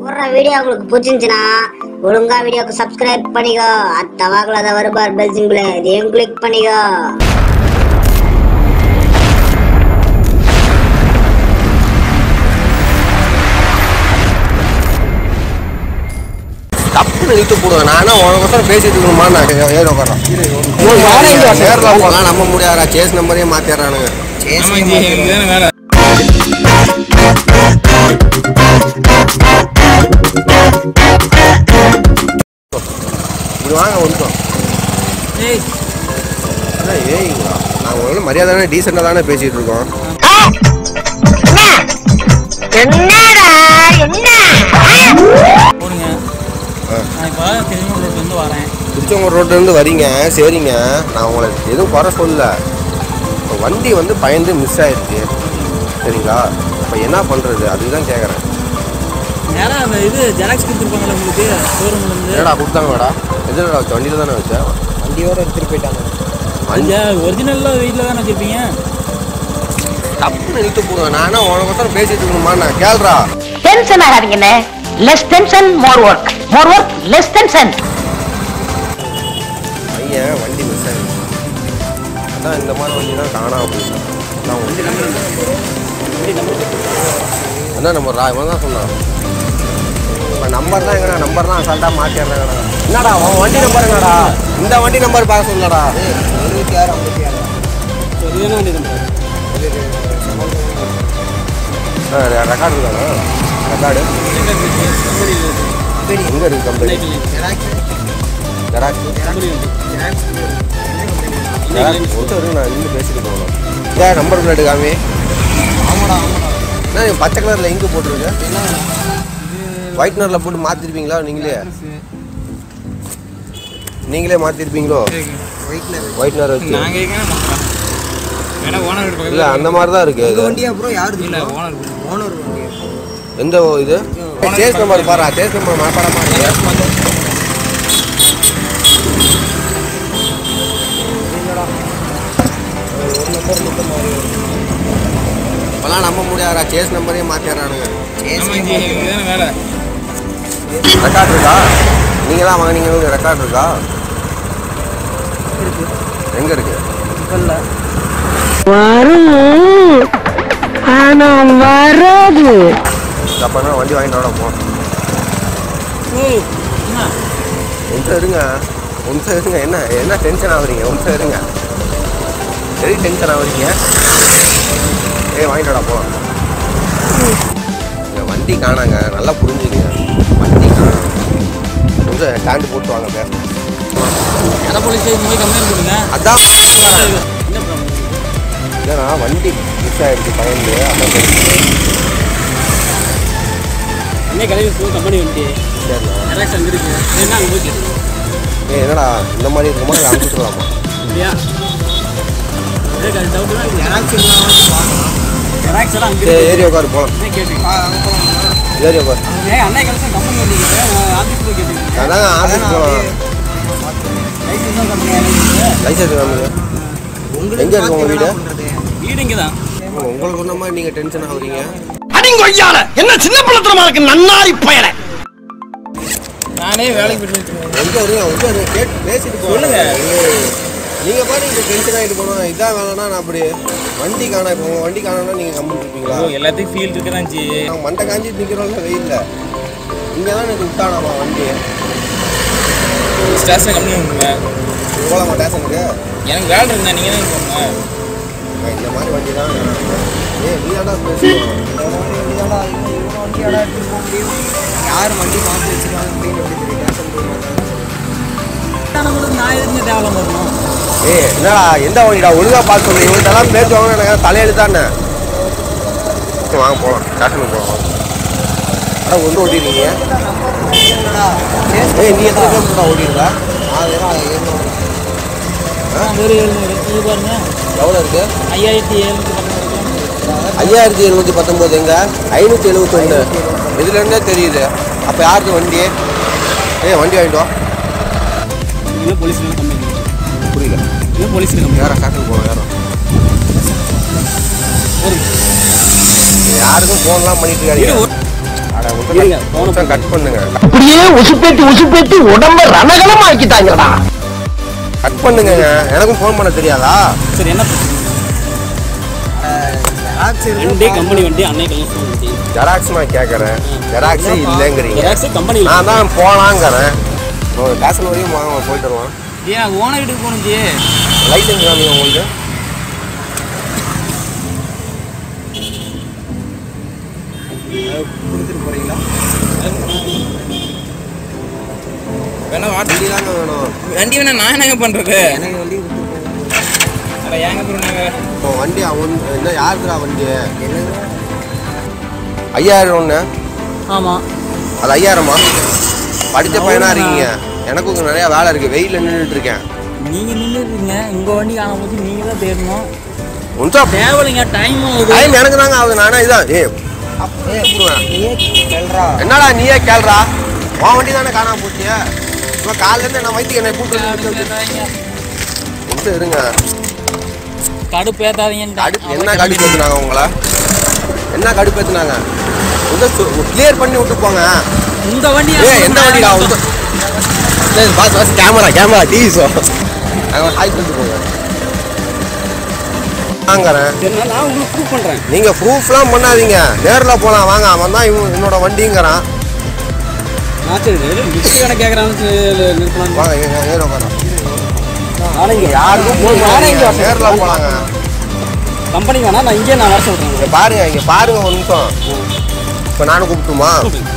போடுற வீடியோ உங்களுக்கு பிடிச்சிருந்துச்சுன்னா ஒழுங்கா வீடியோக்கு சப்ஸ்கிரைப் பண்ணிக்கோ அத்த வாக்குல அதை வருபார் பெல் சிம்பிள் இதையும் கிளிக் பண்ணிக்கோ தப்புன்னு இழுத்து போடுவேன் நானா உனக்கு பேசிட்டு இருக்கணுமா நான் ஏ- ஏறி உட்கார்றேன் நேரில் போகலாம் நம்ப முடியாதா சேஸ் நம்பரே மாத்திடுறானுங்க ஆமா ஜி எனக்கு தானே வேலை இப்படி வாங்க ஒன்றும் ஏய் ஏய்ங்களா நாங்கள் ஒன்றும் மரியாதை தானே டீசெண்டாக தானே பேசிகிட்டு இருக்கோம் போடுங்க நான் இப்போ திரும்ப ரோட்லேருந்து வரேன் திருச்செங்கோடு ரோட்லேருந்து வரீங்க சரிங்க நான் உங்களை எதுவும் குறை சொல்லல இப்போ வண்டி வந்து பயந்து மிஸ் ஆயிடுச்சு சரிங்களா இப்போ என்ன பண்ணுறது அதுதான் கேட்குறேன் நேரம் அந்த இது ஜெராக்ஸ் கொடுத்துருப்பாங்கல்ல உங்களுக்கு ஷோரூம்லேருந்து என்னடா கொடுத்தாங்க வேடா எதிரடா வச்ச வண்டியில் தானே வச்சேன் வண்டியோட எடுத்துட்டு போயிட்டாங்க வண்டி ஐயா ஒரிஜினலாக வீட்டில் தானே வச்சுருப்பீங்க தப்புன்னு இழுத்து போடுவேன் நானா உனக்கு பேசிட்டு இருக்கணுமா நான் கேள்றா டென்ஷன் ஆகாதீங்கண்ணே less tension more work more work less tension பையன் வண்டி மிஸ் ஆயிடுச்சு அதான் இந்த மாதிரி வண்டி தான் காணாம போயிடுச்சு நான் வண்டி என்ன நம்பர் ரா இவன் தான் சொன்னான் இப்போ நம்பர் தான் எங்கடா நம்பர் தான் அசால்ட்டாக மாற்றிடுறேங்கடா என்னடா உன் வண்டி நம்பர் என்னடா இந்த வண்டி நம்பர் பார்க்க சொல்லடா இருபத்தி ஆறு ஐம்பத்தி ஆறு சரியான வண்டி நம்பர் ரெக்கார்டு இருக்காங்க ரெக்கார்டு எங்கே இருக்கு கம்பெனி ஜெராக்ஸ் ஜெராக்ஸ் ஒருத்தர் இருக்கு, நான் நின்று பேசிட்டு போகணும் ஏன் நம்பர் பிளேட் காமி ஆமாடா ஆமாடா என்ன இது பச்சை கலரில் இங்கு போட்டிருக்கு ஒயிட் கலரில் போட்டு மாற்றிருப்பீங்களா நீங்களே நீங்களே மாற்றிருப்பீங்களோ ஒயிட்னர் ஒயிட் கலர் வச்சு நாங்கள் கேட்கணும் வேணா ஓனர் இல்லை இருப்பாங்க அந்த மாதிரி தான் இருக்கு இந்த இது வண்டியா அப்புறம் யாரு இல்லை ஓனர் ஓனர் வண்டி எந்த இது சேஸ் நம்பர் பாரா சேஸ் நம்பர் மனப்பாடமா இருக்கு இப்போலாம் நம்ப முடியாதா சேஸ் நம்பரே மாற்றிடுறானுங்க ஆமா ஜி எனக்கு தானே வேலை ரெக்கார்ட் இருக்கா நீங்க தான் வாங்கினீங்க ரெக்கார்ட் இருக்கா எங்க இருக்கு வரும் ஆனா வராது அப்பனா வண்டி வாங்கிட்டு வர போ ஓ என்ன ஒன்றை இருங்க ஒன்றை இருங்க என்ன என்ன டென்ஷன் ஆகுறீங்க ஒன்றை இருங்க சரி டென்ஷன் ஆகுறீங்க ஏய் வாங்கிட்டு வாடா போலாம் இந்த வண்டி காணாங்க நல்லா புரிஞ்சுங்க வண்டி காணாங்க கொஞ்சம் ஸ்டாண்டு போட்டு வாங்க பேச எதை போலீஸ் ஸ்டேஷன் போய் கம்ப்ளைண்ட் கொடுங்க அதான் என்ன ப்ராப்ளம் ஏன்னா வண்டி மிஸ் ஆயிடுச்சு பயந்து அதான் தெரியும். என்ன கடையில் போய் கம்பெனி வந்துட்டு சரிண்ணா ஜெராக்ஸ் அங்கே இருக்கு என்ன அங்கே போய் கேட்டு ஏய் என்னடா இந்த மாதிரி இருக்குமா இல்லை அனுப்பிச்சுடலாமா இல்லையா எனக்கு அது டவுட் தான் ஜெராக்ஸ் இல்லாமல் ஜெராக்ஸ் எல்லாம் அங்கே சரி இருக்கு ஏறி உட்காரு போகலாம் என்ன கேட்டு ஏறி உட்காரு ஏய் அண்ணா கலெக்ஷன் கம்பெனி வந்துக்கிட்டு ஆஃபீஸ் போய் கேட்டு அதான் ஆஃபீஸ் போகலாம் லைசன்ஸ் தான் கம்பெனி எனக்கு லைசன்ஸ் வாங்குங்க எங்க இருக்கு உங்க வீடு வீடு இங்கே தான் உங்களுக்கு சொன்ன மாதிரி நீங்க டென்ஷன் ஆகுறீங்க அடிங்கொய்யால என்ன சின்ன பிள்ளத்தனமா இருக்கு நன்னாரி பயல நானே வேலைக்கு போயிட்டு இருக்கேன். எங்க இருங்க உங்க இருங்க கேட்டு பேசிட்டு போங்க சொல்லுங்க. நீங்க பாட்டு இங்க டென்ஷன் ஆகிட்டு போனோம் இதான் வேலைன்னா நான் அப்படி வண்டி காணா இப்போ உங்க வண்டி காணோம்னா நீங்க கம்மிட்டு இருப்பீங்களா ஓ எல்லாத்துக்கும் ஃபீல் இருக்கு தான் ஜி நாங்கள் மண்டை காஞ்சிட்டு நிற்கிறோம்ல வெயில்ல இங்கே தான் எனக்கு விட்டானாமா வண்டி ஸ்டேஷன் கம்பெனி வந்துங்க போகலாமா ஸ்டேஷனுக்கு எனக்கு வேலை இருந்தா நீங்கள் தான் போங்க நான் இந்த மாதிரி வண்டி தான் ஏ நீ தான் பேசுவோம் வண்டியாடா இவன் இவன் வண்டியாடா எடுத்துட்டு போக முடியும் யார் வண்டி மாற்றி வச்சிருக்காங்க அப்படின்னு எப்படி தெரியும் டேஷன் போய் நான் எதுக்கு தேவலாம் வரணும் ஏய் என்னடா எந்த வண்டிடா ஒழுங்கா பார்த்து சொல்லு இவன்ட்டெல்லாம் பேசுவாங்க எனக்கு தலையெழுத்தானே வாங்க போகலாம் ஸ்டேஷனுக்கு போகலாம் அதான் ஒன்று ஓட்டிருக்கீங்க ஏய் நீ எத்தனை கிலோமீட்டர் ஓட்டிருக்கா அதெல்லாம் ஏறணும் ஒரு எழுநூறு இது பாருங்க எவ்வளோ இருக்கு ஐயாயிரத்தி எழுநூற்றி பத்தொம்பது ஐயாயிரத்தி எழுநூற்றி பத்தொம்போது எங்க ஐநூற்றி எழுபத்தொன்று இதுலேருந்தே தெரியுது அப்போ யாருக்கு வண்டி ஏய் வண்டி வாங்கிட்டு வா இல்லை போலீஸ் கம்பெனி புரியல இல்லை போலீஸ் கம்பெனி யாரா ஸ்டேஷனுக்கு போகலாம் யாரும் ஒரு யாருக்கும் ஃபோன்லாம் பண்ணிட்டு இருக்காங்க அட இருங்க, phone கட் பண்ணுங்க இப்படியே உசுப்பேத்தி உசுப்பேத்தி உடம்ப ரணகலம் ஆக்கிட்டாங்கடா கட் பண்ணுங்க எனக்கும் ஃபோன் பண்ண தெரியாதா சரி என்ன பிரச்சனை வண்டி கம்பெனி வண்டி அன்னை கல்யாணம் வண்டி ஜெராக்ஸ் நான் கேட்கறேன் ஜெராக்ஸே இல்லைங்கிறீங்க ஜெராக்ஸ் கம்பெனியில் நான் தான் போலாங்கிறேன் காசல் வரையும் வாங்க போயிட்டு வருவான் ஏன் ஓனர் வீட்டுக்கு போகணும் ஜி லைசன்ஸ் காமிங்க உங்களுக்கு கொடுத்துட்டு போறீங்களா வேணா வாட்ஸ் வண்டி தாங்க வேணும் வண்டி வேணா நான் என்னங்க பண்றது எனக்கு வண்டி கொடுத்துட்டு போங்க அட ஏங்க போறாங்க இப்போ வண்டி அவன் என்ன யாருக்குறா வண்டி என்னது ஐயாயிரம் ஒன்று ஆமாம் அது ஐயாயிரமா படித்த பையனா இருக்கீங்க எனக்கும் இங்க நிறைய வேலை இருக்கு வெயில நின்றுட்டு இருக்கேன் நீங்க நின்று இருக்கீங்க உங்க வண்டி காணாம போச்சு நீங்க தான் தேடணும் ஒன்றும் தேவையில்லைங்க டைம் ஆகுது டைம் எனக்கு தாங்க ஆகுது நானே இதான் ஏ அப்படியே கூப்பிடுவேன் நீயே சொல்றா என்னடா நீயே கேள்றா உன் வண்டி தானே காணாம போச்சு இப்போ காலையிலேருந்து நான் வயிற்றுக்கு என்னை கூப்பிட்டு கொஞ்சம் இருங்க கடுப்பு ஏத்தாதீங்க அடுப்பு என்ன கடுப்பு ஏத்துனாங்க உங்களை என்ன கடுப்பு ஏத்துனாங்க கொஞ்சம் கிளியர் பண்ணி விட்டு போங்க உங்க வண்டி ஏ எந்த வண்டிடா உங்க சரி, boss boss camera camera TV show நாங்கள் ஹாய் பண்ணிட்டு போங்க வாங்குறேன் சரி நான் உங்களுக்கு ப்ரூவ் பண்றேன் நீங்க ப்ரூஃப்லாம் பண்ணாதீங்க நேர்ல போலாம் வாங்க அவன் தான் இவன் என்னோட வண்டிங்கிறான் நான் சரி லிஸ்ட் கணக்கு கேட்கறான்னு நிறுத்தலாம் வாங்க இங்க நேர்ல உட்காரலாம் நானே இங்க யாருக்கும் போன் நானே இங்க பண்ணாதீங்க. நேர்ல போலாங்க கம்பெனி வேணா நான் இங்கே நான் வர சொல்றேன் இங்க பாருங்க இங்க பாருங்க ஒரு நிமிஷம் இப்ப நானும் கூப்பிட்டுமா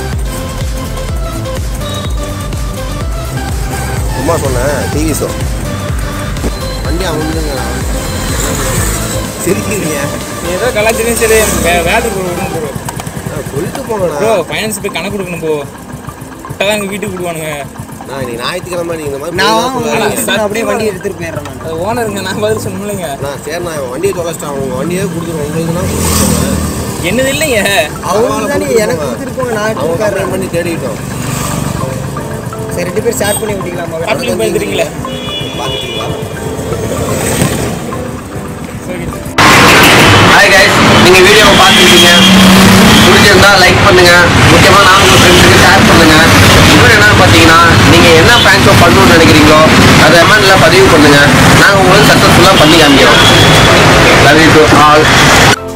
சும்மா சொன்னேன் டிவி ஷோ வண்டி அவனுங்க சிரிக்கிறீங்க ஏதோ கலாச்சாரம் சரி வே- வேலை ப்ரோ விடுங்க ப்ரோ நான் சொல்லிட்டு போனேன் ப்ரோ ஃபைனான்ஸ் போய் கணக்கு கொடுக்கணும் ப்ரோ விட்டாதான் எங்கள் வீட்டுக்கு விடுவானுங்க நான் இன்னைக்கு ஞாயிற்றுக்கிழமை நீங்க இந்த மாதிரி நான் பொய்லாம் வாங்க சொல்லாதீங்க. அப்படியே வண்டி எடுத்துட்டு போயிடுறேன் நான் அது ஓனருங்க நான் பதில் சொல்லலைங்க நான் சரி நான் இவன் வண்டியை தொலைச்சிட்டேன் உங்க வண்டியே கொடுத்துருவோம் உங்களுக்குன்னா கொடுத்துருவாங்க என்னது இல்லைங்க அவங்க தானே எனக்கு கொடுத்துட்டு போங்க நான் எடுத்துட்டு அவங்க போயிடுறேன் கம்ப்ளைண்ட் பண்ணி தேடிக்கிட்டோம் சரி ரெண்டு பேரும் ஷேர் பண்ணி விட்டீங்களா காட்டுக்கு போயிருக்கிறீங்களே பார்த்துட்டீங்களா ஹாய் கைஸ் நீங்கள் வீடியோவை பார்த்துருக்கீங்க பிடிச்சிருந்தா லைக் பண்ணுங்க முக்கியமாக நான் உங்கள் ஃப்ரெண்ட்ஸுக்கு ஷேர் பண்ணுங்க இன்னொன்று என்னன்னு பார்த்தீங்கன்னா நீங்கள் என்ன பேங்க் ஷோ பண்ணணும்னு நினைக்கிறீங்களோ அதை எமௌண்ட்டில் பதிவு பண்ணுங்க நாங்கள் உங்களுக்கு சக்ஸஸ்ஃபுல்லாக பண்ணி காமிக்கிறோம் லவ் யூ டு ஆல்